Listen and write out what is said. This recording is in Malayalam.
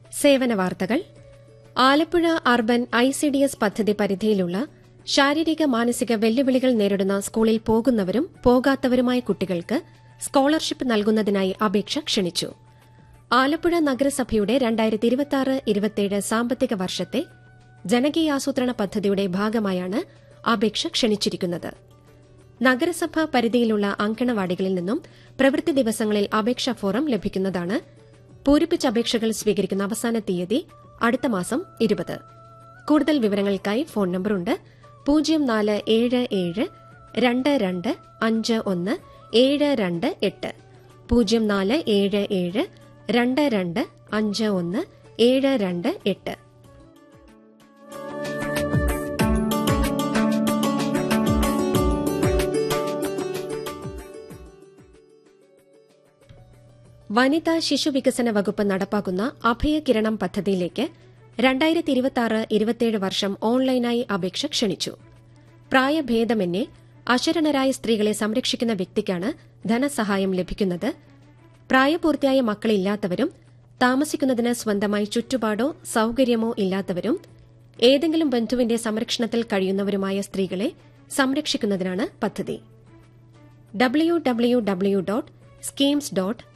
സേവന വാർത്തകൾ Alappuzha urban I C D S പദ്ധതി പരിധിയിലുള്ള ശാരീരിക മാനസിക വെല്ലുവിളികൾ നേരിടുന്ന സ്കൂളിൽ പോകുന്നവരും പോകാത്തവരുമായ കുട്ടികൾക്ക് സ്കോളർഷിപ്പ് നൽകുന്നതിനായി അപേക്ഷ ക്ഷണിച്ചു ആലപ്പുഴ നഗരസഭയുടെ രണ്ടായിരത്തി ഇരുപത്തിയാറ് ഇരുപത്തിയേഴ് സാമ്പത്തിക വർഷത്തെ ജനകീയാസൂത്രണ പദ്ധതിയുടെ ഭാഗമായാണ് അപേക്ഷ ക്ഷണിച്ചിരിക്കുന്നത് നഗരസഭ പരിധിയിലുള്ള അങ്കണവാടികളിൽ നിന്നും പ്രവൃത്തി ദിവസങ്ങളിൽ അപേക്ഷാ ഫോറം ലഭിക്കുന്നതാണ് പൂരിപ്പിച്ച അപേക്ഷകൾ സ്വീകരിക്കുന്ന അവസാന തീയതി അടുത്ത മാസം ഇരുപത് കൂടുതൽ വിവരങ്ങൾക്കായി ഫോൺ നമ്പറുണ്ട് പൂജ്യം നാല് ഏഴ് ഏഴ് രണ്ട് രണ്ട് അഞ്ച് ഒന്ന് ഏഴ് രണ്ട് എട്ട് പൂജ്യം നാല് ഏഴ് ഏഴ് രണ്ട് രണ്ട് അഞ്ച് ഒന്ന് ഏഴ് രണ്ട് എട്ട് വനിതാ ശിശു വികസന വകുപ്പ് നടപ്പാക്കുന്ന അഭയകിരണം പദ്ധതിയിലേക്ക് രണ്ടായിരത്തി ഇരുപത്തിയാറ് ഇരുപത്തിയേഴ് വർഷം ഓൺലൈനായി അപേക്ഷ ക്ഷണിച്ചു പ്രായഭേദമന്യേ അശരണരായ സ്ത്രീകളെ സംരക്ഷിക്കുന്ന വ്യക്തിക്കാണ് ധനസഹായം ലഭിക്കുന്നത് പ്രായപൂർത്തിയായ മക്കളില്ലാത്തവരും താമസിക്കുന്നതിന് സ്വന്തമായി ചുറ്റുപാടോ സൌകര്യമോ ഇല്ലാത്തവരും ഏതെങ്കിലും ബന്ധുവിന്റെ സംരക്ഷണത്തിൽ കഴിയുന്നവരുമായ സ്ത്രീകളെ സംരക്ഷിക്കുന്നതിനാണ് പദ്ധതി W W W dot schemes dot